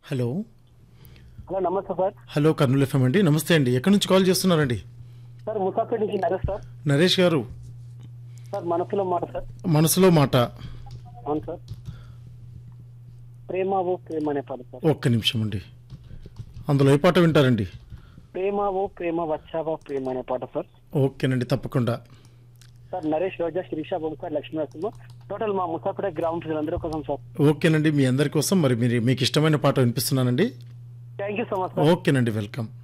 hello hello నమస్తే sir hello Kurnool FM అండి నమస్తే అండి ఎక్కడి నుంచి కాల్ చేస్తున్నారండి సార్ ముసాపేట నుంచి నరేష్ సార్ నరేష్ గారు సార్ మనసులో మాట సార్ మనసులో మాట అవును సార్ ప్రేమ ఓ ప్రేమ అనే పాట సార్ ఒక్క నిమిషం అండి అందులో ఏ పాట వింటారండి ప్రేమ ఓ ప్రేమ వచ్చావా ప్రేమ అనే పాట సార్ ఓకేనండి తప్పకుండా సార్ నరేష్ రోజా శిరీష బొమ్మ లక్ష్మీ నరసింహ టోటల్ మా ముసాపేట గ్రామ ప్రజలందరూ కోసం సార్ ఓకేనండి మీ అందరి కోసం మరి మీరు మీకు ఇష్టమైన పాట వినిపిస్తున్నానండి thank you so much sir ఓకేనండి వెల్కమ్